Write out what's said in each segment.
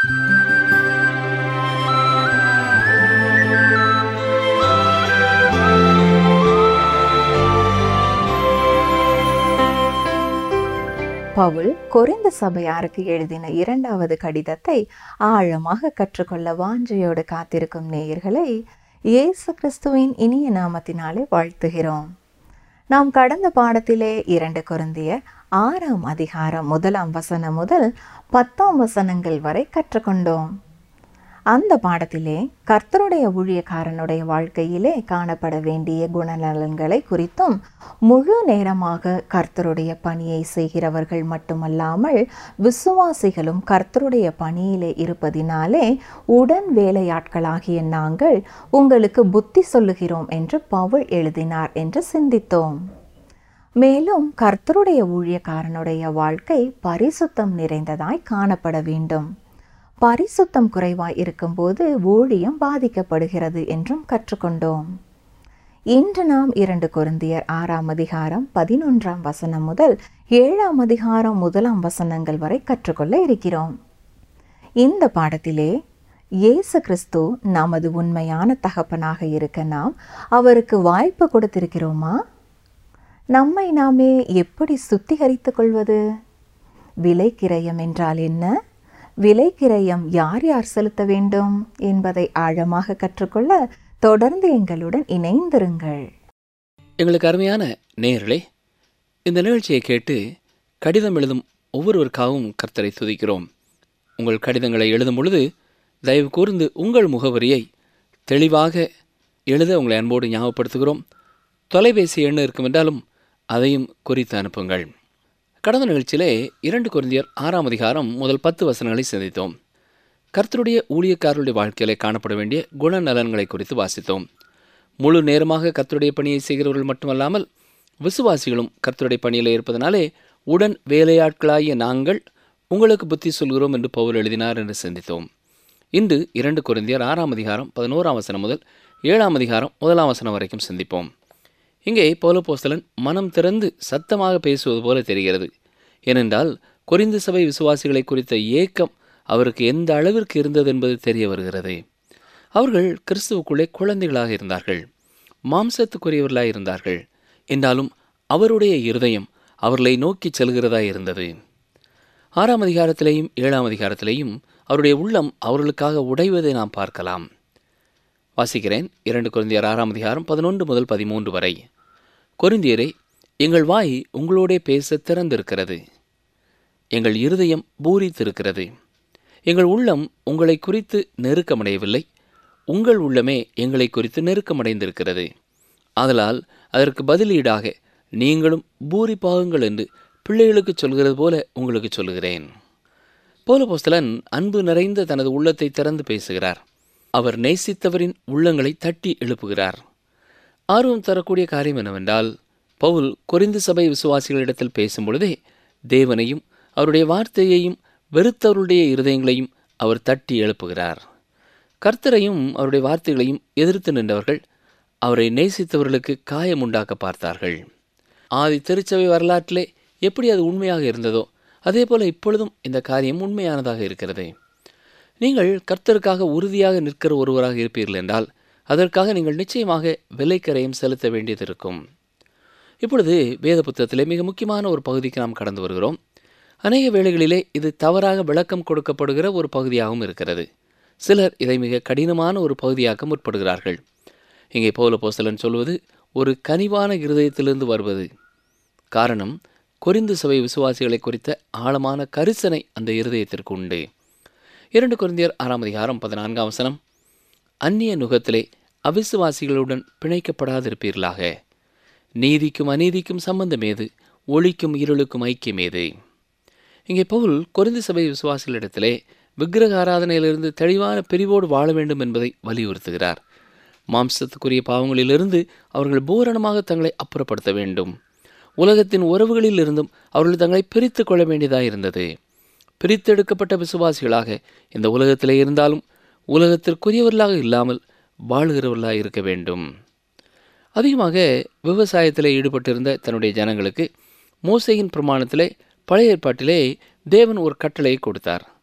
பவுல் கொரிந்த சபையாருக்கு எழுதின இரண்டாவது கடிதத்தை ஆழமாக கற்றுக்கொள்ள வாஞ்சையோடு காத்திருக்கும் நேயர்களை இயேசு கிறிஸ்துவின் இனிய நாமத்தினாலே வாழ்த்துகிறோம் நாம் கடந்த பாடத்திலே இரண்டு கொரிந்தியர் ஆறாம் அதிகாரம் முதலாம் வசனம் முதல் பத்தாம் வசனங்கள் வரை கற்றுக்கொண்டோம் அந்த பாடத்திலே கர்த்தருடைய ஊழியக்காரனுடைய வாழ்க்கையிலே காணப்பட வேண்டிய குணநலன்களை குறித்தும் முழு நேரமாக கர்த்தருடைய பணியை செய்கிறவர்கள் மட்டுமல்லாமல் விசுவாசிகளும் கர்த்தருடைய பணியிலே இருப்பதினாலே உடன் வேலையாட்களாகிய நாங்கள் உங்களுக்கு புத்தி சொல்லுகிறோம் என்று பவுல் எழுதினார் என்று சிந்தித்தோம் மேலும் கர்த்தருடைய ஊழியக்காரனுடைய வாழ்க்கை பரிசுத்தம் நிறைந்ததாய் காணப்பட வேண்டும் பரிசுத்தம் குறைவாய் இருக்கும்போது ஊழியம் பாதிக்கப்படுகிறது என்றும் கற்றுக்கொண்டோம் இன்று நாம் இரண்டு கொருந்தியர் ஆறாம் அதிகாரம் பதினொன்றாம் வசனம் முதல் ஏழாம் அதிகாரம் முதலாம் வசனங்கள் வரை கற்றுக்கொள்ள இருக்கிறோம் இந்த பாடத்திலே இயேசு கிறிஸ்து நமது உண்மையான தகப்பனாக இருக்க நாம் அவருக்கு வாய்ப்பு கொடுத்திருக்கிறோமா நம்மை நாமே எப்படி சுத்திகரித்துக் கொள்வது விலை கிரயம் என்றால் என்ன விலை கிரயம் யார் யார் செலுத்த வேண்டும் என்பதை ஆழமாக கற்றுக்கொள்ள தொடர்ந்து எங்களுடன் இணைந்திருங்கள் எங்களுக்கு அருமையான நேயர்களே இந்த நிகழ்ச்சியை கேட்டு கடிதம் எழுதும் ஒவ்வொருவருக்காகவும் கர்த்தரை துதிக்கிறோம் உங்கள் கடிதங்களை எழுதும் பொழுது தயவு கூர்ந்து உங்கள் முகவரியை தெளிவாக எழுத உங்களை அன்போடு ஞாபகப்படுத்துகிறோம் தொலைபேசி எண் இருக்கும் என்றாலும் அதையும் குறித்து அனுப்புங்கள் கடந்த நிகழ்ச்சியிலே இரண்டு குருந்தியர் ஆறாம் அதிகாரம் முதல் பத்து வசனங்களை சிந்தித்தோம் கர்த்தருடைய ஊழியக்காரருடைய வாழ்க்கையிலே காணப்பட வேண்டிய குணநலன்களை குறித்து வாசித்தோம் முழு நேரமாக கர்த்தருடைய பணியை செய்கிறவர்கள் மட்டுமல்லாமல் விசுவாசிகளும் கர்த்தருடைய பணியில் இருப்பதனாலே உடன் வேலையாட்களாகிய நாங்கள் உங்களுக்கு புத்தி சொல்கிறோம் என்று பவுல் எழுதினார் என்று சிந்தித்தோம் இன்று இரண்டு குருந்தியர் ஆறாம் அதிகாரம் பதினோராம் வசனம் முதல் ஏழாம் அதிகாரம் முதலாம் வசனம் வரைக்கும் சிந்திப்போம் இங்கே பௌலபோஸ்தலன் மனம் திறந்து சத்தமாக பேசுவது போல தெரிகிறது ஏனென்றால் கொரிந்து சபை விசுவாசிகளை குறித்த ஏக்கம் அவருக்கு எந்த அளவிற்கு இருந்தது என்பது தெரிய வருகிறது அவர்கள் கிறிஸ்துவுக்குள்ளே குழந்தைகளாக இருந்தார்கள் மாம்சத்துக்குரியவர்களாக இருந்தார்கள் என்றாலும் அவருடைய இருதயம் அவர்களை நோக்கி செல்கிறதா இருந்தது ஆறாம் அதிகாரத்திலேயும் ஏழாம் அதிகாரத்திலேயும் அவருடைய உள்ளம் அவர்களுக்காக உடைவதை நாம் பார்க்கலாம் வாசிக்கிறேன் இரண்டு குருந்தியர் ஆறாம் அதிகாரம் பதினொன்று முதல் பதிமூன்று வரை கொரிந்தியரே எங்கள் வாய் உங்களோடே பேச திறந்திருக்கிறது எங்கள் இருதயம் பூரித்திருக்கிறது எங்கள் உள்ளம் உங்களை குறித்து நெருக்கமடையவில்லை உங்கள் உள்ளமே எங்களை குறித்து நெருக்கமடைந்திருக்கிறது ஆதலால் அதற்கு பதிலீடாக நீங்களும் பூரிப்பாகுங்கள் என்று பிள்ளைகளுக்கு சொல்கிறது போல உங்களுக்கு சொல்லுகிறேன் போலபோஸ்தலன் அன்பு நிறைந்த தனது உள்ளத்தை திறந்து பேசுகிறார் அவர் நேசித்தவரின் உள்ளங்களை தட்டி எழுப்புகிறார் ஆர்வம் தரக்கூடிய காரியம் என்னவென்றால் பவுல் கொரிந்து சபை விசுவாசிகளிடத்தில் பேசும் பொழுதே தேவனையும் அவருடைய வார்த்தையையும் வெறுத்தவருடைய இருதயங்களையும் அவர் தட்டி எழுப்புகிறார் கர்த்தரையும் அவருடைய வார்த்தைகளையும் எதிர்த்து நின்றவர்கள் அவரை நேசித்தவர்களுக்கு காயம் உண்டாக்க பார்த்தார்கள் ஆதி திருச்சபை வரலாற்றிலே எப்படி அது உண்மையாக இருந்ததோ அதே போல இப்பொழுதும் இந்த காரியம் உண்மையானதாக இருக்கிறது நீங்கள் கர்த்தருக்காக உறுதியாக நிற்கிற ஒருவராக இருப்பீர்கள் என்றால் அதற்காக நீங்கள் நிச்சயமாக விலைக்கரையும் செலுத்த வேண்டியது இருக்கும் இப்பொழுது வேத புத்தகத்திலே மிக முக்கியமான ஒரு பகுதிக்கு நாம் கடந்து வருகிறோம் அநேக வேளைகளிலே இது தவறாக விளக்கம் கொடுக்கப்படுகிற ஒரு பகுதியாகவும் இருக்கிறது சிலர் இதை மிக கடினமான ஒரு பகுதியாக்க முற்படுகிறார்கள் இங்கே பௌல போஸ்தலன் சொல்வது ஒரு கனிவான இருதயத்திலிருந்து வருவது காரணம் கொரிந்து சபை விசுவாசிகளை குறித்த ஆழமான கரிசனை அந்த இருதயத்திற்கு உண்டு இரண்டு கொரிந்தியர் ஆறாம் அதிகாரம் பதினான்காம் வசனம் அந்நிய நுகத்திலே அவிசுவாசிகளுடன் பிணைக்கப்படாதிருப்பீர்களாக நீதிக்கும் அநீதிக்கும் சம்பந்தமேது ஒளிக்கும் இருளுக்கும் ஐக்கியமேது இங்கே பவுல் கொரிந்து சபை விசுவாசிகளிடத்திலே விக்கிரக ஆராதனையிலிருந்து தெளிவான பிரிவோடு வாழ வேண்டும் என்பதை வலியுறுத்துகிறார் மாம்சத்துக்குரிய பாவங்களிலிருந்து அவர்கள் பூரணமாக தங்களை அப்புறப்படுத்த வேண்டும் உலகத்தின் உறவுகளில் இருந்தும் அவர்கள் தங்களை பிரித்து கொள்ள வேண்டியதாக இருந்தது பிரித்தெடுக்கப்பட்ட விசுவாசிகளாக இந்த உலகத்திலே இருந்தாலும் உலகத்திற்குரியவர்களாக இல்லாமல் வாழ்கிறவர்களாக இருக்க வேண்டும் அதிகமாக விவசாயத்தில் ஈடுபட்டிருந்த தன்னுடைய ஜனங்களுக்கு மோசையின் பிரமாணத்திலே பழைய ஏற்பாட்டிலே தேவன் ஒரு கட்டளையை கொடுத்தார்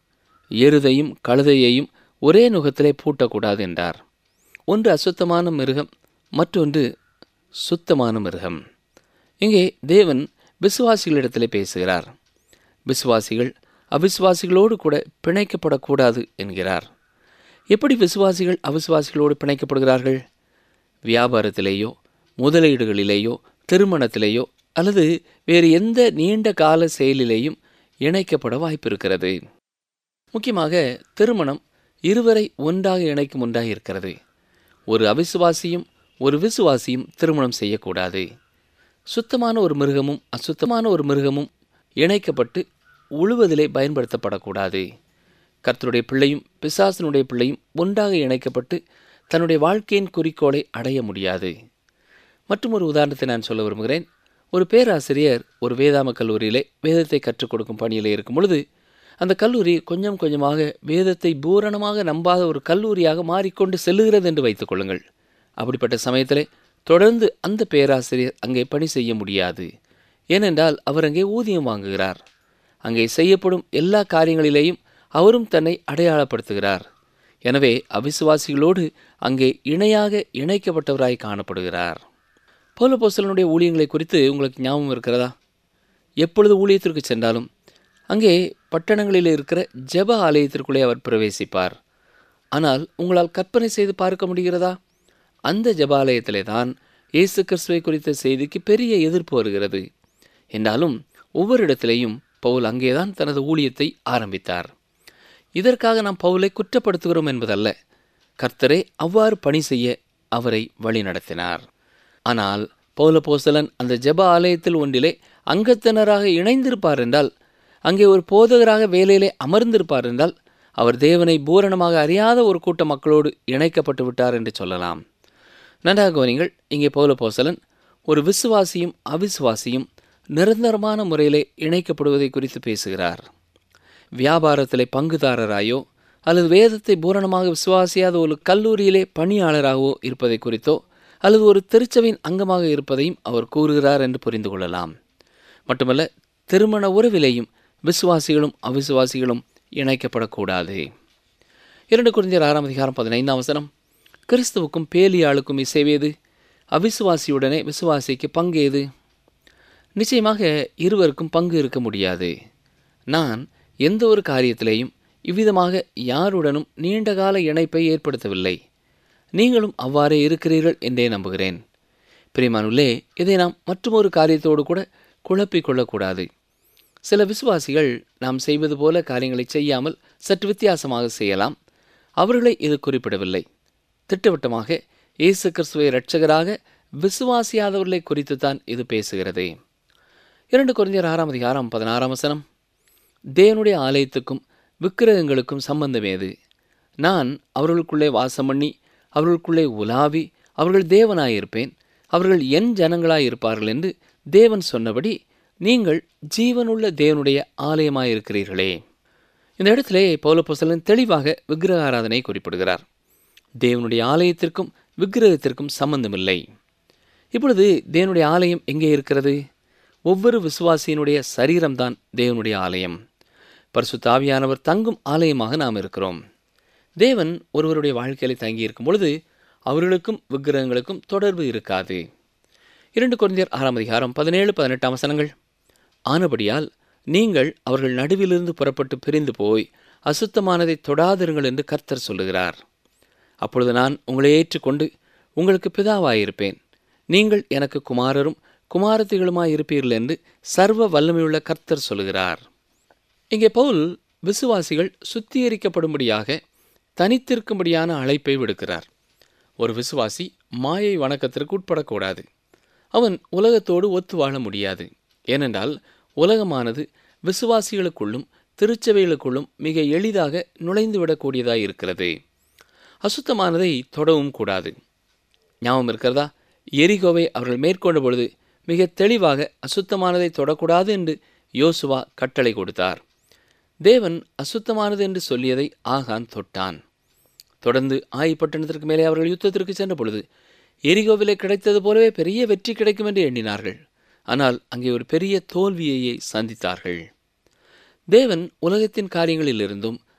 எருதையும் கழுதையையும் ஒரே நுகத்திலே பூட்டக்கூடாது என்றார் ஒன்று அசுத்தமான மிருகம் மற்றொன்று சுத்தமான மிருகம் இங்கே தேவன் விசுவாசிகளிடத்திலே பேசுகிறார் விசுவாசிகள் அவிசுவாசிகளோடு கூட பிணைக்கப்படக்கூடாது என்கிறார் எப்படி விசுவாசிகள் அவிசுவாசிகளோடு பிணைக்கப்படுகிறார்கள் வியாபாரத்திலேயோ முதலீடுகளிலேயோ திருமணத்திலேயோ அல்லது வேறு எந்த நீண்ட கால செயலிலேயும் இணைக்கப்பட வாய்ப்பிருக்கிறது முக்கியமாக திருமணம் இருவரை ஒன்றாக இணைக்கும் ஒன்றாக இருக்கிறது ஒரு அவிசுவாசியும் ஒரு விசுவாசியும் திருமணம் செய்யக்கூடாது சுத்தமான ஒரு மிருகமும் அசுத்தமான ஒரு மிருகமும் இணைக்கப்பட்டு உழுவதிலே பயன்படுத்தப்படக்கூடாது கர்த்தருடைய பிள்ளையும் பிசாசனுடைய பிள்ளையும் ஒன்றாக இணைக்கப்பட்டு தன்னுடைய வாழ்க்கையின் குறிக்கோளை அடைய முடியாது மற்றும் ஒரு உதாரணத்தை நான் சொல்ல விரும்புகிறேன் ஒரு பேராசிரியர் ஒரு வேதாம கல்லூரியிலே வேதத்தை கற்றுக் கொடுக்கும் பணியிலே இருக்கும் பொழுது அந்த கல்லூரி கொஞ்சம் கொஞ்சமாக வேதத்தை பூரணமாக நம்பாத ஒரு கல்லூரியாக மாறிக்கொண்டு செல்லுகிறது என்று வைத்துக் கொள்ளுங்கள் அப்படிப்பட்ட சமயத்திலே தொடர்ந்து அந்த பேராசிரியர் அங்கே பணி செய்ய முடியாது ஏனென்றால் அவர் அங்கே ஊதியம் வாங்குகிறார் அங்கே செய்யப்படும் எல்லா காரியங்களிலேயும் அவரும் தன்னை அடையாளப்படுத்துகிறார் எனவே அவிசுவாசிகளோடு அங்கே இணையாக இணைக்கப்பட்டவராய் காணப்படுகிறார் பௌலபோஸ்தலனுடைய ஊழியங்களை குறித்து உங்களுக்கு ஞாபகம் இருக்கிறதா எப்பொழுது ஊழியத்திற்கு சென்றாலும் அங்கே பட்டணங்களில் இருக்கிற ஜெப ஆலயத்திற்குள்ளே அவர் பிரவேசிப்பார் ஆனால் உங்களால் கற்பனை செய்து பார்க்க முடிகிறதா அந்த ஜெபாலயத்திலே தான் இயேசு கிறிஸ்துவை குறித்த செய்திக்கு பெரிய எதிர்ப்பு வருகிறது என்றாலும் ஒவ்வொரு இடத்திலேயும் பவுல் அங்கேதான் தனது ஊழியத்தை ஆரம்பித்தார் இதற்காக நாம் பவுலை குற்றப்படுத்துகிறோம் என்பதல்ல கர்த்தரே அவ்வாறு பணி செய்ய அவரை வழிநடத்தினார் ஆனால் பௌலபோசலன் அந்த ஜெப ஆலயத்தில் ஒன்றிலே அங்கத்தினராக இணைந்திருப்பார் என்றால் அங்கே ஒரு போதகராக வேலையிலே அமர்ந்திருப்பார் என்றால் அவர் தேவனை பூரணமாக அறியாத ஒரு கூட்ட மக்களோடு இணைக்கப்பட்டு விட்டார் என்று சொல்லலாம் நன்றாக கவனிங்கள் இங்கே பௌலபோசலன் ஒரு விசுவாசியும் அவிசுவாசியும் நிரந்தரமான முறையிலே இணைக்கப்படுவதை குறித்து பேசுகிறார் வியாபாரத்திலே பங்குதாரராயோ அல்லது வேதத்தை பூரணமாக விசுவாசியாத ஒரு கல்லூரியிலே பணியாளராகவோ இருப்பதை குறித்தோ அல்லது ஒரு திருச்சபையின் அங்கமாக இருப்பதையும் அவர் கூறுகிறார் என்று புரிந்து கொள்ளலாம் மட்டுமல்ல திருமண உறவிலேயும் விசுவாசிகளும் அவிசுவாசிகளும் இணைக்கப்படக்கூடாது இரண்டு குறைஞ்சர் ஆறாம் அதிகாரம் பதினைந்தாம் வசனம் கிறிஸ்துவுக்கும் பேலியாளுக்கும் இசைவேது அவிசுவாசியுடனே விசுவாசிக்கு பங்கேது நிச்சயமாக இருவருக்கும் பங்கு இருக்க முடியாது நான் எந்த ஒரு காரியத்திலேயும் இவ்விதமாக யாருடனும் நீண்டகால இணைப்பை ஏற்படுத்தவில்லை நீங்களும் அவ்வாறே இருக்கிறீர்கள் என்றே நம்புகிறேன் பிரியமானுள்ளே இதை நாம் மற்றொரு காரியத்தோடு கூட குழப்பிக் கொள்ளக்கூடாது சில விசுவாசிகள் நாம் செய்வது போல காரியங்களை செய்யாமல் சற்று வித்தியாசமாக செய்யலாம் அவர்களை இது குறிப்பிடவில்லை திட்டவட்டமாக இயேசு கிறிஸ்துவை இரட்சகராக விசுவாசியாதவர்களை குறித்துத்தான் இது பேசுகிறது இரண்டு குறைஞ்சர் ஆறாம் அதிகாரம் பதினாறாம் வசனம் தேவனுடைய ஆலயத்துக்கும் விக்கிரகங்களுக்கும் சம்பந்தம் ஏது நான் அவர்களுக்குள்ளே வாசம் பண்ணி அவர்களுக்குள்ளே உலாவி அவர்கள் தேவனாயிருப்பேன் அவர்கள் என் ஜனங்களாயிருப்பார்கள் என்று தேவன் சொன்னபடி நீங்கள் ஜீவனுள்ள தேவனுடைய ஆலயமாயிருக்கிறீர்களே இந்த இடத்திலே பௌலப்போசலன் தெளிவாக விக்கிரக ஆராதனை குறிப்பிடுகிறார் தேவனுடைய ஆலயத்திற்கும் விக்கிரகத்திற்கும் சம்பந்தமில்லை இப்பொழுது தேவனுடைய ஆலயம் எங்கே இருக்கிறது ஒவ்வொரு விசுவாசியினுடைய சரீரம்தான் தேவனுடைய ஆலயம் பரிசுத்தாவியானவர் தங்கும் ஆலயமாக நாம் இருக்கிறோம் தேவன் ஒருவருடைய வாழ்க்கையில தங்கி இருக்கும் பொழுது அவர்களுக்கும் விக்கிரகங்களுக்கும் தொடர்பு இருக்காது இரண்டு குழந்தையர் ஆறாம் அதிகாரம் பதினேழு பதினெட்டாம் வசனங்கள் ஆனபடியால் நீங்கள் அவர்கள் நடுவிலிருந்து புறப்பட்டு பிரிந்து போய் அசுத்தமானதை தொடாதிருங்கள் என்று கர்த்தர் சொல்லுகிறார் அப்பொழுது நான் உங்களை ஏற்றுக்கொண்டு உங்களுக்கு பிதாவாயிருப்பேன் நீங்கள் எனக்கு குமாரரும் குமாரத்திகளுமாய் இருப்பீர்கள் என்று சர்வ வல்லமையுள்ள கர்த்தர் சொல்லுகிறார் இங்கே பவுல் விசுவாசிகள் சுத்திகரிக்கப்படும்படியாக தனித்திருக்கும்படியான அழைப்பை விடுக்கிறார் ஒரு விசுவாசி மாயை வணக்கத்திற்கு உட்படக்கூடாது அவன் உலகத்தோடு ஒத்து வாழ முடியாது ஏனென்றால் உலகமானது விசுவாசிகளுக்குள்ளும் திருச்சபைகளுக்குள்ளும் மிக எளிதாக நுழைந்துவிடக்கூடியதாய் இருக்கிறது அசுத்தமானதை தொடவும் கூடாது ஞாபகம் இருக்கிறதா எரிகோவை அவர்கள் மேற்கொண்ட பொழுது மிக தெளிவாக அசுத்தமானதை தொடக்கூடாது என்று யோசுவா கட்டளை கொடுத்தார் தேவன் அசுத்தமானது என்று சொல்லியதை ஆகான் தொட்டான் தொடர்ந்து ஆய் பட்டணத்திற்கு மேலே அவர்கள் யுத்தத்திற்கு சென்ற பொழுது எரிகோவிலே கிடைத்தது போலவே பெரிய வெற்றி கிடைக்கும் என்று எண்ணினார்கள் ஆனால் அங்கே ஒரு பெரிய தோல்வியையே சந்தித்தார்கள் தேவன் உலகத்தின் காரியங்களிலிருந்தும்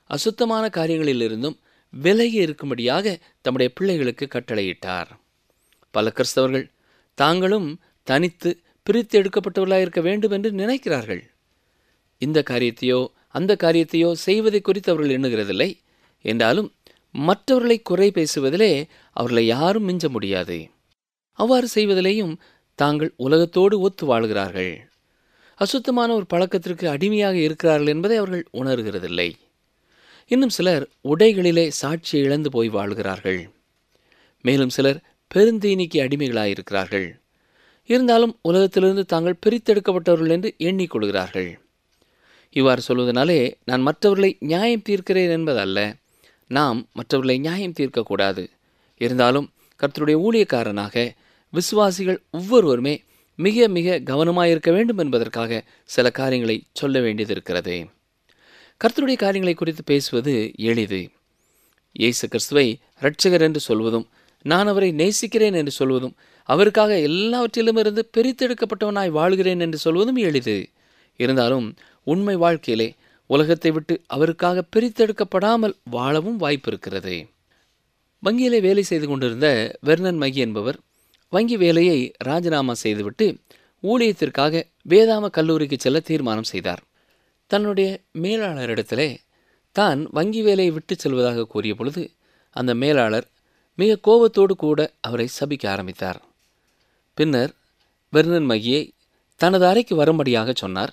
அசுத்தமான காரியங்களிலிருந்தும் விலகி இருக்கும்படியாக தம்முடைய பிள்ளைகளுக்கு கட்டளையிட்டார் பல கிறிஸ்தவர்கள் தாங்களும் தனித்து பிரித்து எடுக்கப்பட்டவர்களாக இருக்க வேண்டும் என்று நினைக்கிறார்கள் இந்த காரியத்தையோ அந்த காரியத்தையோ செய்வதை குறித்து அவர்கள் எண்ணுகிறதில்லை என்றாலும் மற்றவர்களை குறை பேசுவதிலே அவர்களை யாரும் மிஞ்ச முடியாது அவ்வாறு செய்வதிலேயும் தாங்கள் உலகத்தோடு ஒத்து வாழ்கிறார்கள் அசுத்தமான ஒரு பழக்கத்திற்கு அடிமையாக இருக்கிறார்கள் என்பதை அவர்கள் உணர்கிறதில்லை இன்னும் சிலர் உடைகளிலே சாட்சியை இழந்து போய் வாழ்கிறார்கள் மேலும் சிலர் பெருந்தீனிக்கு அடிமைகளாயிருக்கிறார்கள் இருந்தாலும் உலகத்திலிருந்து தாங்கள் பிரித்தெடுக்கப்பட்டவர்கள் என்று எண்ணிக்கொள்கிறார்கள் இவ்வாறு சொல்வதனாலே நான் மற்றவர்களை நியாயம் தீர்க்கிறேன் என்பதல்ல நாம் மற்றவர்களை நியாயம் தீர்க்கக்கூடாது இருந்தாலும் கர்த்தருடைய ஊழியக்காரனாக விசுவாசிகள் ஒவ்வொருவருமே மிக மிக கவனமாயிருக்க வேண்டும் என்பதற்காக சில காரியங்களை சொல்ல வேண்டியது இருக்கிறது கர்த்தருடைய காரியங்களை குறித்து பேசுவது எளிது இயேசு கிறிஸ்துவை இரட்சகர் என்று சொல்வதும் நான் அவரை நேசிக்கிறேன் என்று சொல்வதும் அவருக்காக எல்லாவற்றிலும் இருந்து பிரித்தெடுக்கப்பட்டவனாய் வாழ்கிறேன் என்று சொல்வதும் எளிது இருந்தாலும் உண்மை வாழ்க்கையிலே உலகத்தை விட்டு அவருக்காக பிரித்தெடுக்கப்படாமல் வாழவும் வாய்ப்பு இருக்கிறது வங்கியிலே வேலை செய்து கொண்டிருந்த வெர்னன் மகி என்பவர் வங்கி வேலையை ராஜினாமா செய்துவிட்டு ஊழியத்திற்காக வேதாம கல்லூரிக்கு செல்ல தீர்மானம் செய்தார் தன்னுடைய மேலாளரிடத்திலே தான் வங்கி வேலையை விட்டு செல்வதாக கூறிய பொழுது அந்த மேலாளர் மிக கோபத்தோடு கூட அவரை சபிக்க ஆரம்பித்தார் பின்னர் வெர்னன் மகியை தனது அறைக்கு வரும்படியாக சொன்னார்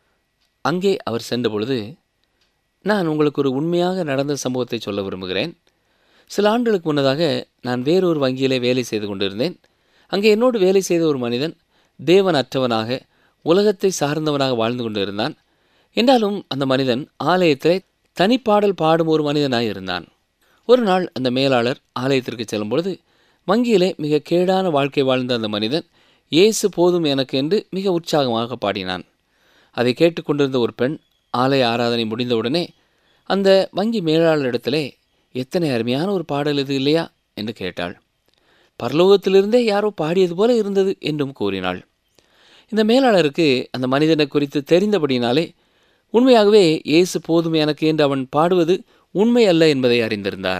அங்கே அவர் சென்ற பொழுது நான் உங்களுக்கு ஒரு உண்மையாக நடந்த சம்பவத்தை சொல்ல விரும்புகிறேன் சில ஆண்டுகளுக்கு முன்னதாக நான் வேறொரு வங்கியிலே வேலை செய்து கொண்டிருந்தேன் அங்கே என்னோடு வேலை செய்த ஒரு மனிதன் தேவன் அற்றவனாக உலகத்தை சார்ந்தவனாக வாழ்ந்து கொண்டிருந்தான் என்றாலும் அந்த மனிதன் ஆலயத்திலே தனிப்பாடல் பாடும் ஒரு மனிதனாய் இருந்தான் ஒரு நாள் அந்த மேலாளர் ஆலயத்திற்கு செல்லும்பொழுது வங்கியிலே மிக கேடான வாழ்க்கை வாழ்ந்த அந்த மனிதன் இயேசு போதும் எனக்கு என்று மிக உற்சாகமாக பாடினான் அதை கேட்டுக்கொண்டிருந்த ஒரு பெண் ஆலய ஆராதனை முடிந்தவுடனே அந்த வங்கி மேலாளரிடத்திலே எத்தனை அருமையான ஒரு பாடல் இது இல்லையா என்று கேட்டாள் பரலோகத்திலிருந்தே யாரோ பாடியது போல இருந்தது என்றும் கூறினாள் இந்த மேலாளருக்கு அந்த மனிதனை குறித்து தெரிந்தபடினாலே உண்மையாகவே இயேசு போதும் எனக்கு என்று அவன் பாடுவது உண்மை அல்ல என்பதை அறிந்திருந்தார்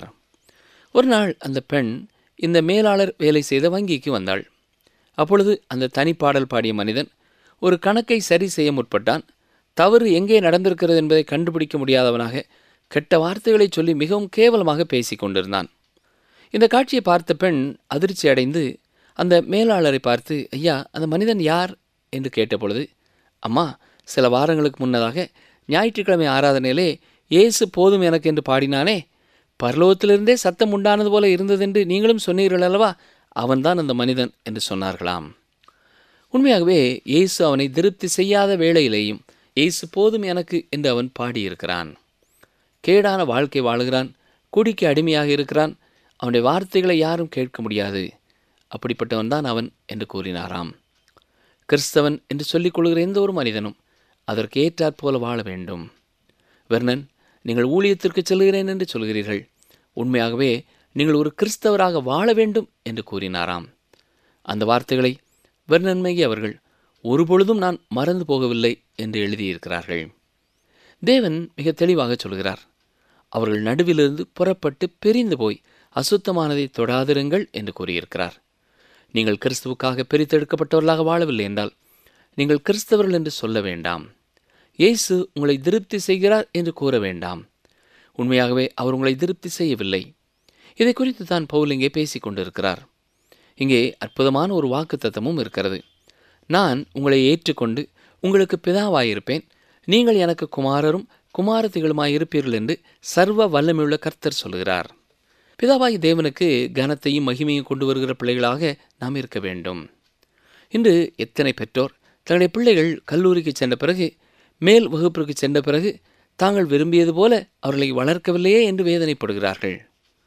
ஒரு நாள் அந்த பெண் இந்த மேலாளர் வேலை செய்த வங்கிக்கு வந்தாள் அப்பொழுது அந்த தனிப்பாடல் பாடிய மனிதன் ஒரு கணக்கை சரி செய்ய முற்பட்டான் தவறு எங்கே நடந்திருக்கிறது என்பதை கண்டுபிடிக்க முடியாதவனாக கெட்ட வார்த்தைகளை சொல்லி மிகவும் கேவலமாக பேசிக் கொண்டிருந்தான் இந்த காட்சியை பார்த்த பெண் அதிர்ச்சி அடைந்து அந்த மேலாளரை பார்த்து ஐயா அந்த மனிதன் யார் என்று கேட்டபொழுது அம்மா சில வாரங்களுக்கு முன்னதாக ஞாயிற்றுக்கிழமை ஆராதனையிலே இயேசு போதும் எனக்கு என்று பாடினானே பரலோகத்திலிருந்தே சத்தம் உண்டானது போல இருந்ததென்று நீங்களும் சொன்னீர்கள் அல்லவா அவன்தான் அந்த மனிதன் என்று சொன்னார்களாம் உண்மையாகவே இயேசு அவனை திருப்தி செய்யாத வேளையிலேயும் இயேசு போதும் எனக்கு என்று அவன் பாடியிருக்கிறான் கேடான வாழ்க்கை வாழுகிறான் குடிக்கு அடிமையாக இருக்கிறான் அவனுடைய வார்த்தைகளை யாரும் கேட்க முடியாது அப்படிப்பட்டவன் தான் அவன் என்று கூறினாராம் கிறிஸ்தவன் என்று சொல்லிக் கொள்கிற எந்த ஒரு மனிதனும் அதற்கு ஏற்றாற் போல வாழ வேண்டும் வெர்னன் நீங்கள் ஊழியத்திற்கு செல்கிறேன் என்று சொல்கிறீர்கள் உண்மையாகவே நீங்கள் ஒரு கிறிஸ்தவராக வாழ வேண்டும் என்று கூறினாராம் அந்த வார்த்தைகளை வெர்னன்மையை அவர்கள் ஒருபொழுதும் நான் மறந்து போகவில்லை என்று எழுதியிருக்கிறார்கள் தேவன் மிக தெளிவாக சொல்கிறார் அவர்கள் நடுவிலிருந்து புறப்பட்டு பிரிந்து போய் அசுத்தமானதை தொடாதிருங்கள் என்று கூறியிருக்கிறார் நீங்கள் கிறிஸ்துவுக்காக பிரித்தெடுக்கப்பட்டவர்களாக வாழவில்லை என்றால் நீங்கள் கிறிஸ்தவர்கள் என்று சொல்ல வேண்டாம் இயேசு உங்களை திருப்தி செய்கிறார் என்று கூற வேண்டாம் உண்மையாகவே அவர் உங்களை திருப்தி செய்யவில்லை இதை குறித்து தான் பவுல் இங்கே பேசிக் கொண்டிருக்கிறார் இங்கே அற்புதமான ஒரு வாக்கு தத்தமும் இருக்கிறது நான் உங்களை ஏற்றுக்கொண்டு உங்களுக்கு பிதாவாயிருப்பேன் நீங்கள் எனக்கு குமாரரும் குமாரத்திகளுமாய் இருப்பீர்கள் என்று சர்வ வல்லமையுள்ள கர்த்தர் சொல்கிறார் பிதாவாகி தேவனுக்கு கனத்தையும் மகிமையும் கொண்டு வருகிற பிள்ளைகளாக நாம் இருக்க வேண்டும் இன்று எத்தனை பெற்றோர் தன்னுடைய பிள்ளைகள் கல்லூரிக்கு சென்ற பிறகு மேல் வகுப்பிற்கு சென்ற பிறகு தாங்கள் விரும்பியது போல அவர்களை வளர்க்கவில்லையே என்று வேதனைப்படுகிறார்கள்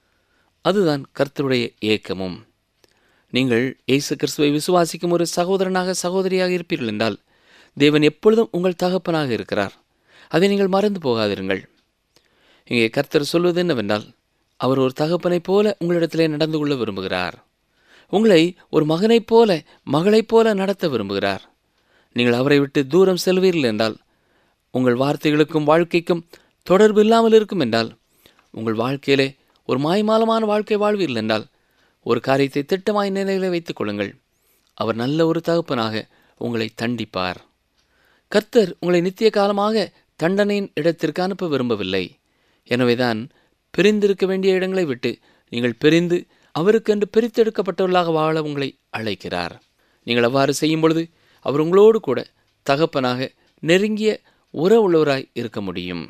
அதுதான் கர்த்தருடைய ஏக்கமும் நீங்கள் இயேசு கிறிஸ்துவை விசுவாசிக்கும் ஒரு சகோதரனாக சகோதரியாக இருப்பீர்கள் என்றால் தேவன் எப்பொழுதும் உங்கள் தகப்பனாக இருக்கிறார் அதை நீங்கள் மறந்து போகாதிருங்கள் இங்கே கர்த்தர் சொல்வது என்னவென்றால் அவர் ஒரு தகப்பனைப் போல உங்களிடத்திலே நடந்து கொள்ள விரும்புகிறார் உங்களை ஒரு மகனைப் போல மகளைப் போல நடத்த விரும்புகிறார் நீங்கள் அவரை விட்டு தூரம் செல்வீர்கள் என்றால் உங்கள் வார்த்தைகளுக்கும் வாழ்க்கைக்கும் தொடர்பு இல்லாமல் இருக்கும் என்றால் உங்கள் வாழ்க்கையிலே ஒரு மாய்மாலமான வாழ்க்கை வாழ்வீர்கள் என்றால் ஒரு காரியத்தை திட்டமாய் நிலையில வைத்துக் கொள்ளுங்கள் அவர் நல்ல ஒரு தகப்பனாக உங்களை தண்டிப்பார் கர்த்தர் உங்களை நித்திய காலமாக தண்டனையின் இடத்திற்கு அனுப்ப விரும்பவில்லை எனவேதான் பிரிந்திருக்க வேண்டிய இடங்களை விட்டு நீங்கள் பிரிந்து அவருக்கென்று பிரித்தெடுக்கப்பட்டவர்களாக வாழ உங்களை அழைக்கிறார் நீங்கள் அவ்வாறு செய்யும் பொழுது அவர் உங்களோடு கூட தகப்பனாக நெருங்கிய உறவுள்ளவராய் இருக்க முடியும்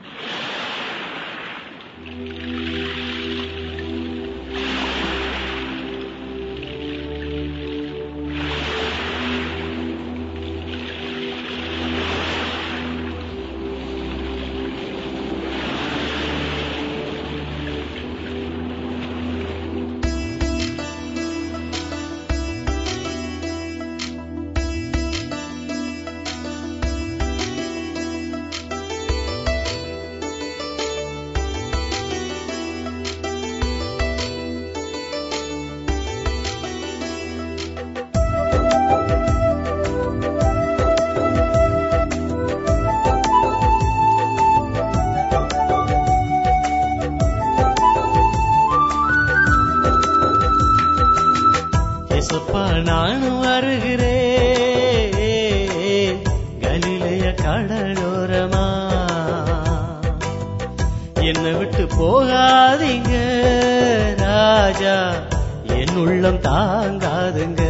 ஏசப்பா நானும் வருகிறேன் கலிலைய கடலோரமா என்னை விட்டு போகாதீங்க ராஜா என் உள்ளம் தாங்காதுங்க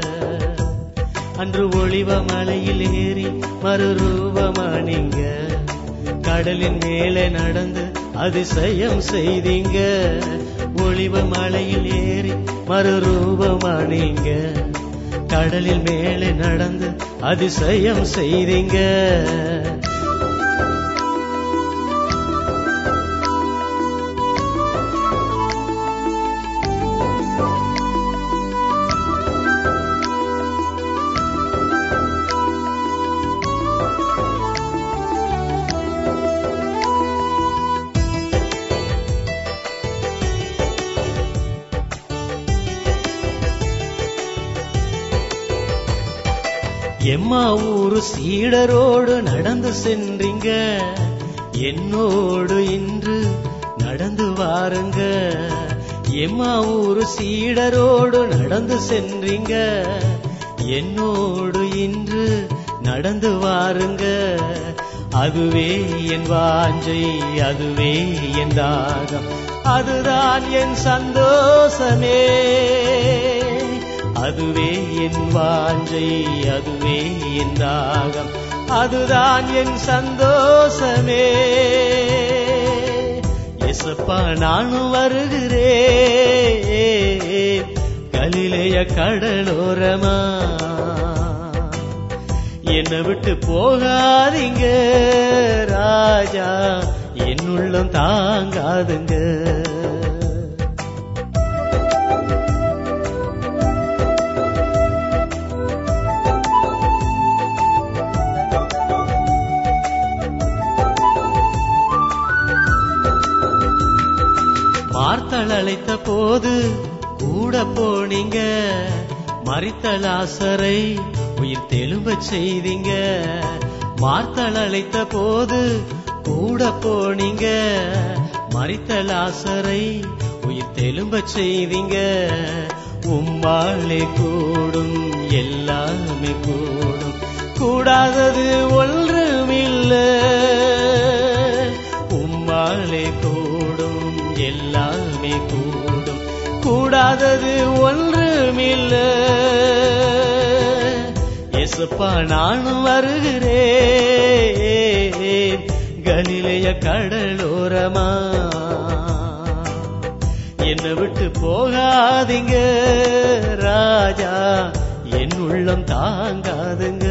அன்று ஒளிவ மலையில் ஏறி மறுரூபமானீங்க கடலின் மேலே நடந்து அதிசயம் செய்தீங்க ஒளிவ மலையில் ஏறி மறுரூபமானீங்க கடலில் மேலே நடந்து அதிசயம் செய்தீங்க எம்மா ஊரு சீடரோடு நடந்து சென்றீங்க என்னோடு இன்று நடந்து வாருங்க எம்மா ஊரு சீடரோடு நடந்து சென்றீங்க என்னோடு இன்று நடந்து வாருங்க அதுவே என் வாஞ்சை அதுவே என் தாகம் அதுதான் என் சந்தோஷமே அதுவே என் வாஞ்சை அதுவே என் தாகம் அதுதான் என் சந்தோஷமே எசப்பா நானும் வருகிறேன் கலிலைய கடலோரமா என்னை விட்டு போகாதீங்க ராஜா என் உள்ளம் தாங்காதுங்க மார்த்தள் அழைத்த போது கூட போனீங்க மறித்தல் ஆசரை உயிர் தெலும்ப செய்தீங்க மார்த்தள் அழைத்த போது கூட போனீங்க மறித்தல் ஆசரை உயிர் தெலும்ப செய்தீங்க உம்மாளே கூடும் எல்லாமே கூடும் கூடாதது ஒன்றுமில்லை உம்மாலே கூடும் எல்லாமே கூடும் கூடாதது ஒன்றுமில்ல எசப்பா நானும் வருகிறேன் கலிலைய கடலோரமா என்னை விட்டு போகாதீங்க ராஜா என் உள்ளம் தாங்காதுங்க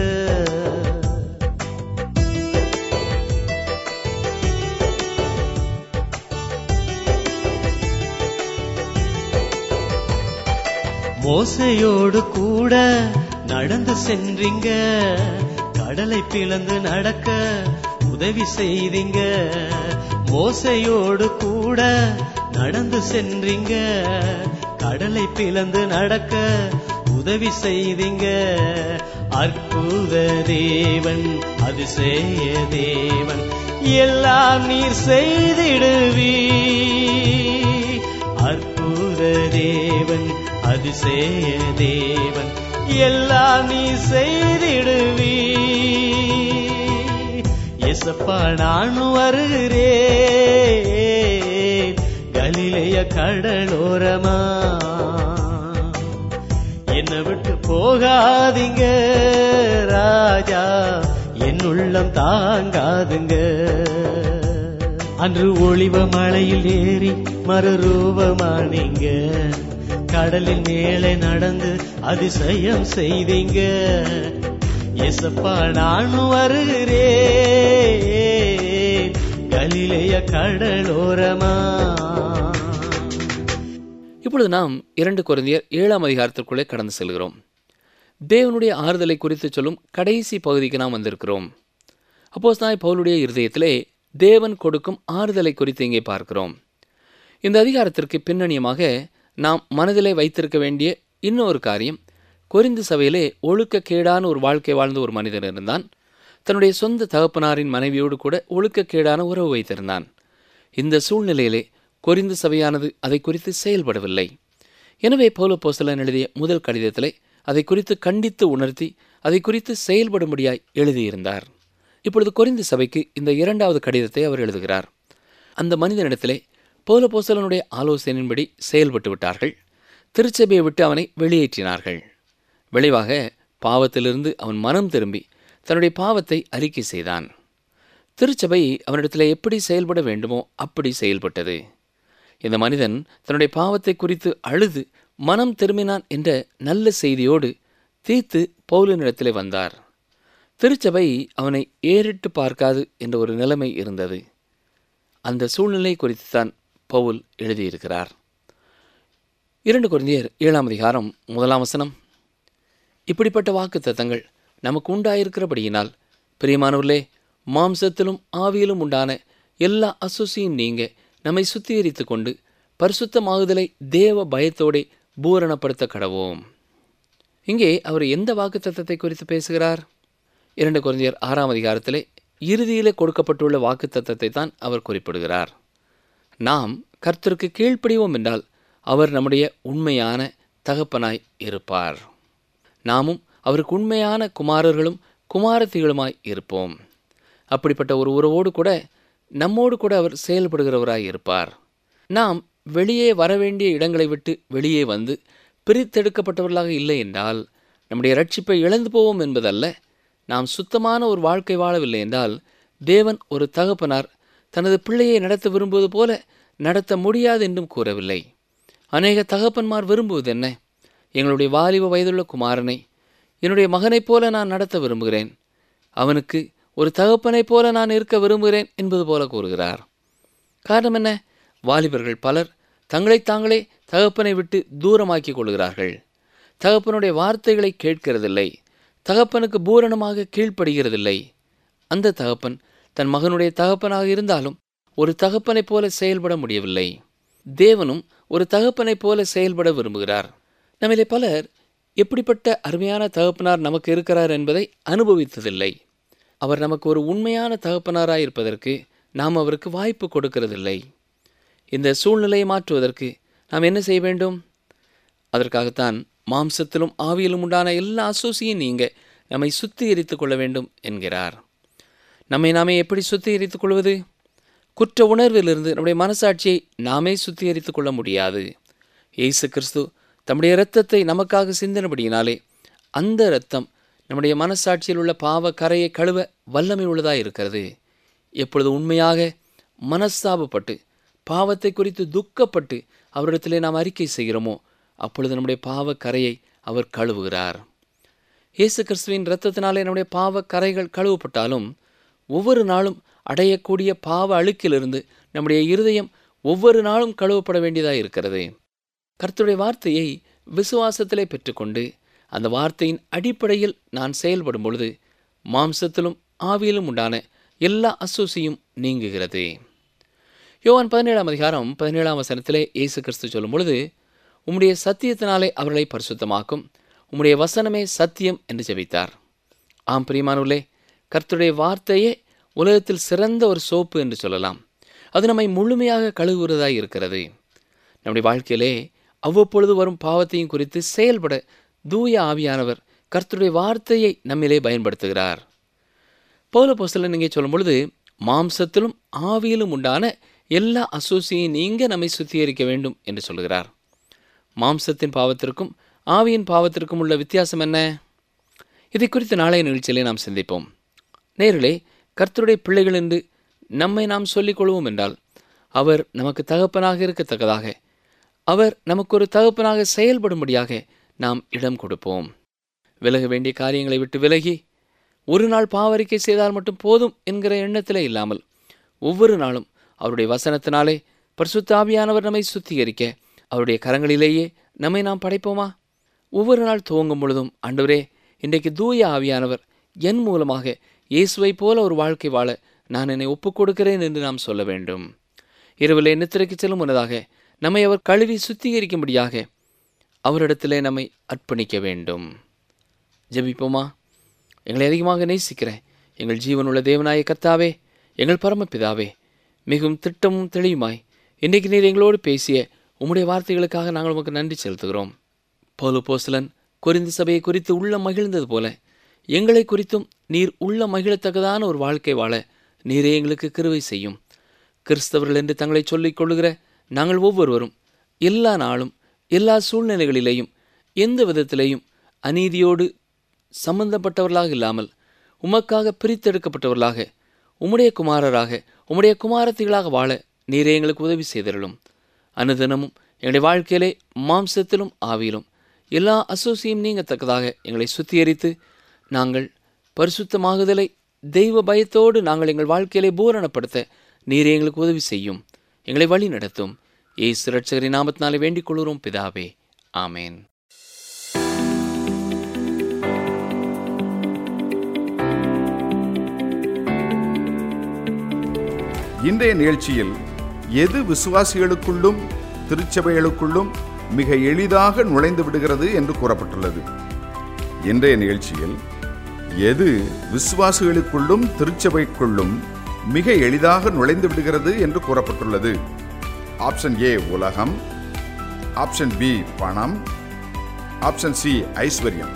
மோசையோடு கூட நடந்து சென்றீங்க கடலை பிளந்து நடக்க உதவி செய்தீங்க மோசையோடு கூட நடந்து சென்றீங்க கடலை பிளந்து நடக்க உதவி செய்தீங்க அற்புத தேவன் அதிசய தேவன் எல்லாம் நீர் செய்திடுவீ அற்புத தேவன் அதிசய தேவன் எல்லாம் நீ செய்திடுவீ எசப்பா நான் வருகிறேன் கலிலேய கடலோரமா என்னை விட்டு போகாதீங்க ராஜா என் உள்ளம் தாங்காதுங்க அன்று ஒளிவ மலையில் ஏறி மறுரூபமானீங்க கடலின் மேலே நடந்து அதிசயம் செய்தீங்க எசப்பா நானும் வருகிறேன் கலிலேய கடலோரமா இப்பொழுது நாம் இரண்டு குழந்தையர் ஏழாம் அதிகாரத்திற்குள்ளே கடந்து செல்கிறோம் தேவனுடைய ஆறுதலை குறித்து சொல்லும் கடைசி பகுதிக்கு நாம் வந்திருக்கிறோம் அப்போஸ் நாய் பவுலுடைய இருதயத்திலே தேவன் கொடுக்கும் ஆறுதலை குறித்து இங்கே பார்க்கிறோம் இந்த அதிகாரத்திற்கு பின்னணியமாக நாம் மனதிலே வைத்திருக்க வேண்டிய இன்னொரு காரியம் கொரிந்து சபையிலே ஒழுக்கக்கேடான ஒரு வாழ்க்கை வாழ்ந்த ஒரு மனிதன் இருந்தான் தன்னுடைய சொந்த தகப்பனாரின் மனைவியோடு கூட ஒழுக்கக்கேடான உறவு வைத்திருந்தான் இந்த சூழ்நிலையிலே கொரிந்து சபையானது அதை குறித்து செயல்படவில்லை எனவே பௌலப்போஸ்தலன் எழுதிய முதல் கடிதத்திலே அதை குறித்து கண்டித்து உணர்த்தி அதை குறித்து செயல்படும்படியாய் எழுதியிருந்தார் இப்பொழுது கொரிந்து சபைக்கு இந்த இரண்டாவது கடிதத்தை அவர் எழுதுகிறார் அந்த மனிதனிடத்திலே பௌலப்போஸ்தலனுடைய ஆலோசனையின்படி செயல்பட்டு விட்டார்கள் திருச்சபையை விட்டு அவனை வெளியேற்றினார்கள் விளைவாக பாவத்திலிருந்து அவன் மனம் திரும்பி தன்னுடைய பாவத்தை அறிக்கை செய்தான் திருச்சபை அவனிடத்தில் எப்படி செயல்பட வேண்டுமோ அப்படி செயல்பட்டது இந்த மனிதன் தன்னுடைய பாவத்தை குறித்து அழுது மனம் திரும்பினான் என்ற நல்ல செய்தியோடு தீர்த்து பவுலினிடத்திலே வந்தார் திருச்சபை அவனை ஏறிட்டு பார்க்காது என்ற ஒரு நிலைமை இருந்தது அந்த சூழ்நிலை குறித்து தான் பவுல் எழுதியிருக்கிறார் இரண்டு குழந்தையர் ஏழாம் அதிகாரம் முதலாம் வசனம் இப்படிப்பட்ட வாக்கு தத்தங்கள் நமக்கு உண்டாயிருக்கிறபடியினால் பிரியமானவர்களே மாம்சத்திலும் ஆவியிலும் உண்டான எல்லா அசுசியும் நீங்க நம்மை சுத்திகரித்து கொண்டு பரிசுத்தமாகுதலை தேவ பயத்தோடே பூரணப்படுத்த கடவோம் இங்கே அவர் எந்த வாக்கு தத்தத்தை குறித்து பேசுகிறார் இரண்டு குழந்தையர் ஆறாம் அதிகாரத்திலே இறுதியிலே கொடுக்கப்பட்டுள்ள வாக்கு தத்தத்தை தான் அவர் குறிப்பிடுகிறார் நாம் கர்த்தருக்கு கீழ்ப்படிவோம் என்றால் அவர் நம்முடைய உண்மையான தகப்பனாய் இருப்பார் நாமும் அவருக்கு உண்மையான குமாரர்களும் குமாரத்திகளுமாய் இருப்போம் அப்படிப்பட்ட ஒரு உறவோடு கூட நம்மோடு கூட அவர் செயல்படுகிறவராய் இருப்பார் நாம் வெளியே வர வேண்டிய இடங்களை விட்டு வெளியே வந்து பிரித்தெடுக்கப்பட்டவர்களாக இல்லை என்றால் நம்முடைய ரட்சிப்பை இழந்து போவோம் என்பதல்ல நாம் சுத்தமான ஒரு வாழ்க்கை வாழவில்லை என்றால் தேவன் ஒரு தகப்பனார் தனது பிள்ளையை நடத்த விரும்புவது போல நடத்த முடியாது என்றும் கூறவில்லை அநேக தகப்பன்மார் விரும்புவது என்ன எங்களுடைய வாலிப வயதுள்ள குமாரனை என்னுடைய மகனைப் போல நான் நடத்த விரும்புகிறேன் அவனுக்கு ஒரு தகப்பனைப் போல நான் இருக்க விரும்புகிறேன் என்பது போல கூறுகிறார் காரணம் என்ன வாலிபர்கள் பலர் தங்களைத் தாங்களே தகப்பனை விட்டு தூரமாக்கிக் கொள்கிறார்கள் தகப்பனுடைய வார்த்தைகளை கேட்கிறதில்லை தகப்பனுக்கு பூரணமாக கீழ்ப்படுகிறதில்லை அந்த தகப்பன் தன் மகனுடைய தகப்பனாக இருந்தாலும் ஒரு தகப்பனைப் போல செயல்பட முடியவில்லை தேவனும் ஒரு தகப்பனைப் போல செயல்பட விரும்புகிறார் நம்மிலே பலர் எப்படிப்பட்ட அருமையான தகப்பனார் நமக்கு இருக்கிறார் என்பதை அனுபவித்ததில்லை அவர் நமக்கு ஒரு உண்மையான தகப்பனாராய் இருப்பதற்கு நாம் அவருக்கு வாய்ப்பு கொடுக்கிறதில்லை இந்த சூழ்நிலையை மாற்றுவதற்கு நாம் என்ன செய்ய வேண்டும் அதற்காகத்தான் மாம்சத்திலும் ஆவியிலும் உண்டான எல்லா அசூசியும் நீங்க நம்மை சுத்திகரித்துக் கொள்ள வேண்டும் என்கிறார் நம்மை நாமே எப்படி சுத்திகரித்துக் கொள்வது குற்ற உணர்விலிருந்து நம்முடைய மனசாட்சியை நாமே சுத்திகரித்துக் கொள்ள முடியாது இயேசு கிறிஸ்து தம்முடைய இரத்தத்தை நமக்காக சிந்தினபடியினாலே அந்த இரத்தம் நம்முடைய மனசாட்சியில் உள்ள பாவ கரையை கழுவ வல்லமை உள்ளதாக இருக்கிறது எப்பொழுது உண்மையாக மனஸ்தாபப்பட்டு பாவத்தை குறித்து துக்கப்பட்டு அவரிடத்திலே நாம் அறிக்கை செய்கிறோமோ அப்பொழுது நம்முடைய பாவ கரையை அவர் கழுவுகிறார் இயேசு கிறிஸ்துவின் இரத்தத்தினாலே நம்முடைய பாவ கரைகள் கழுவப்பட்டாலும் ஒவ்வொரு நாளும் அடையக்கூடிய பாவ அழுக்கிலிருந்து நம்முடைய இருதயம் ஒவ்வொரு நாளும் கழுவப்பட வேண்டியதாக இருக்கிறது கர்த்தருடைய வார்த்தையை விசுவாசத்திலே பெற்றுக்கொண்டு அந்த வார்த்தையின் அடிப்படையில் நான் செயல்படும் பொழுது மாம்சத்திலும் ஆவியிலும் உண்டான எல்லா அசூசியும் நீங்குகிறது யோவான் பதினேழாம் அதிகாரம் பதினேழாம் வசனத்திலே இயேசு கிறிஸ்து சொல்லும் பொழுது உம்முடைய சத்தியத்தினாலே அவர்களை பரிசுத்தமாக்கும் உம்முடைய வசனமே சத்தியம் என்று ஜெபித்தார் ஆம் பிரியமானவர்களே கர்த்தருடைய வார்த்தையே உலகத்தில் சிறந்த ஒரு சோப்பு என்று சொல்லலாம் அது நம்மை முழுமையாக கழுவுவதாய் இருக்கிறது நம்முடைய வாழ்க்கையிலே அவ்வப்பொழுது வரும் பாவத்தையும் குறித்து செயல்பட தூய ஆவியானவர் கர்த்தருடைய வார்த்தையை நம்மிலே பயன்படுத்துகிறார் பௌல போஸ்தலன் இங்கே சொல்லும் பொழுது மாம்சத்திலும் ஆவியிலும் உண்டான எல்லா அசூசியையும் நீங்க நம்மை சுத்திகரிக்க வேண்டும் என்று சொல்கிறார் மாம்சத்தின் பாவத்திற்கும் ஆவியின் பாவத்திற்கும் உள்ள வித்தியாசம் என்ன இதை குறித்து நாளைய நிகழ்ச்சியிலே நாம் சிந்திப்போம் நேரிலே கர்த்தருடைய பிள்ளைகள் என்று நம்மை நாம் சொல்லிக் கொள்வோம் என்றால் அவர் நமக்கு தகப்பனாக இருக்கத்தக்கதாக அவர் நமக்கு ஒரு தகப்பனாக செயல்படும்படியாக நாம் இடம் கொடுப்போம் விலக வேண்டிய காரியங்களை விட்டு விலகி ஒரு நாள் பாவரிக்கை செய்தால் மட்டும் போதும் என்கிற எண்ணத்திலே இல்லாமல் ஒவ்வொரு நாளும் அவருடைய வசனத்தினாலே பரிசுத்த ஆவியானவர் நம்மை சுத்திகரிக்க அவருடைய கரங்களிலேயே நம்மை நாம் படைப்போமா ஒவ்வொரு நாள் துவங்கும் பொழுதும் ஆண்டவரே இன்றைக்கு தூய ஆவியானவர் என் மூலமாக இயேசுவைப் போல ஒரு வாழ்க்கை வாழ நான் என்னை ஒப்புக் கொடுக்கிறேன் என்று நாம் சொல்ல வேண்டும் இரவிலே நித்திரைக்கு செல்லும் முன்னதாக நம்மை அவர் கழுவி சுத்திகரிக்கும்படியாக அவரிடத்திலே நம்மை அர்ப்பணிக்க வேண்டும் ஜெபிப்போமா எங்களை அதிகமாக நேசிக்கிற எங்கள் ஜீவனுள்ள தேவனாய கர்த்தாவே எங்கள் பரமபிதாவே மிகவும் திட்டமும் தெளிவுமாய் இன்றைக்கு நீர் எங்களோடு பேசிய உம்முடைய வார்த்தைகளுக்காக நாங்கள் உமக்கு நன்றி செலுத்துகிறோம் பவுலு போஸ்தலன் குறிந்து சபையை குறித்து உள்ள மகிழ்ந்தது போல எங்களை குறித்தும் நீர் உள்ள மகிழத்தக்கதான ஒரு வாழ்க்கை வாழ நீரே எங்களுக்கு கிருவை செய்யும் கிறிஸ்தவர்கள் என்று தங்களை சொல்லிக் கொள்ளுகிற நாங்கள் ஒவ்வொருவரும் எல்லா நாளும் எல்லா சூழ்நிலைகளிலேயும் எந்த விதத்திலேயும் அநீதியோடு சம்பந்தப்பட்டவர்களாக இல்லாமல் உமக்காக பிரித்தெடுக்கப்பட்டவர்களாக உம்முடைய குமாரராக உம்முடைய குமாரத்திகளாக வாழ நீரே எங்களுக்கு உதவி செய்திருளும் அனுதினமும் எங்களுடைய வாழ்க்கையிலே மாம்சத்திலும் ஆவியிலும் எல்லா அசோசியும் நீங்கத்தக்கதாக எங்களை சுத்திகரித்து நாங்கள் பரிசுத்தமாகுதலை தெய்வ பயத்தோடு நாங்கள் எங்கள் வாழ்க்கையிலே பூரணப்படுத்த நீரே எங்களுக்கு உதவி செய்யும் எங்களை வழி நடத்தும் ஏசு ரட்சகரின் நாமத்தினாலே வேண்டிக் கொள்கிறோம் பிதாவே ஆமேன் இன்றைய நிகழ்ச்சியில் எது விசுவாசிகளுக்குள்ளும் திருச்சபைகளுக்குள்ளும் மிக எளிதாக நுழைந்து விடுகிறது என்று கூறப்பட்டுள்ளது இன்றைய நிகழ்ச்சியில் எது விசுவாசிகளுக்குள்ளும் திருச்சபைக்குள்ளும் மிக எளிதாக நுழைந்து விடுகிறது என்று கூறப்பட்டுள்ளது ஆப்ஷன் ஏ உலகம் ஆப்ஷன் பி பணம் ஆப்ஷன் சி ஐஸ்வர்யம்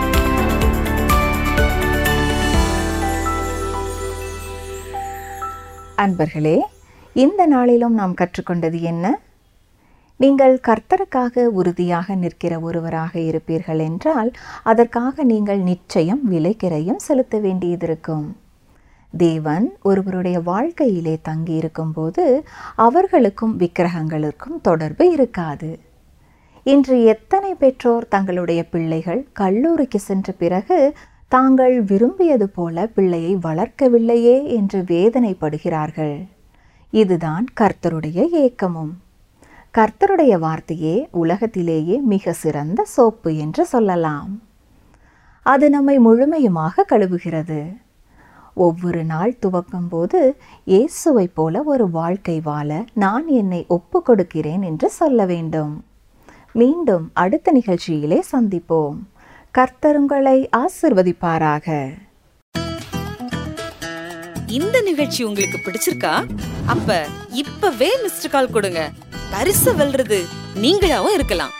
அன்பர்களே இந்த நாளிலும் நாம் கற்றுக்கொண்டது என்ன நீங்கள் கர்த்தருக்காக உறுதியாக நிற்கிற ஒருவராக இருப்பீர்கள் என்றால் அதற்காக நீங்கள் நிச்சயம் விலைக்கிறையும் செலுத்த வேண்டியதிருக்கும் தேவன் ஒருவருடைய வாழ்க்கையிலே தங்கியிருக்கும் போது அவர்களுக்கும் விக்கிரகங்களுக்கும் தொடர்பு இருக்காது இன்று எத்தனை பெற்றோர் தங்களுடைய பிள்ளைகள் கல்லூரிக்கு சென்ற பிறகு தாங்கள் விரும்பியது போல பிள்ளையை வளர்க்கவில்லையே என்று வேதனைப்படுகிறார்கள் இதுதான் கர்த்தருடைய ஏக்கமும் கர்த்தருடைய வார்த்தையே உலகத்திலேயே மிக சிறந்த சோப்பு என்று சொல்லலாம் அது நம்மை முழுமையுமாக கழுவுகிறது ஒவ்வொரு நாள் துவக்கும் போது இயேசுவைப் போல ஒரு வாழ்க்கை வாழ நான் என்னை ஒப்பு கொடுக்கிறேன் என்று சொல்ல வேண்டும் மீண்டும் அடுத்த நிகழ்ச்சியிலே சந்திப்போம் கர்த்தருங்களை ஆசிர்வதிப்பாராக இந்த நிகழ்ச்சி உங்களுக்கு பிடிச்சிருக்கா அப்ப இப்பவே மிஸ்டர் கால் கொடுங்க பரிசு வெல்றது நீங்களாவும் இருக்கலாம்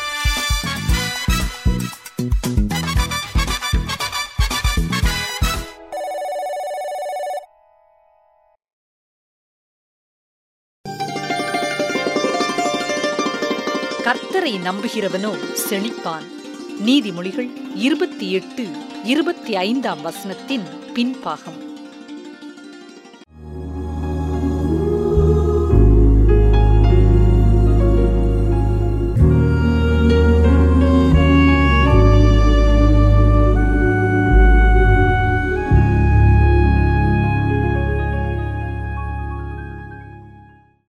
கர்த்தரை நம்புகிறவனோ செழிப்பான் நீதிமொழிகள் இருபத்தி எட்டு இருபத்தி ஐந்தாம் வசனத்தின் பின்பாகம்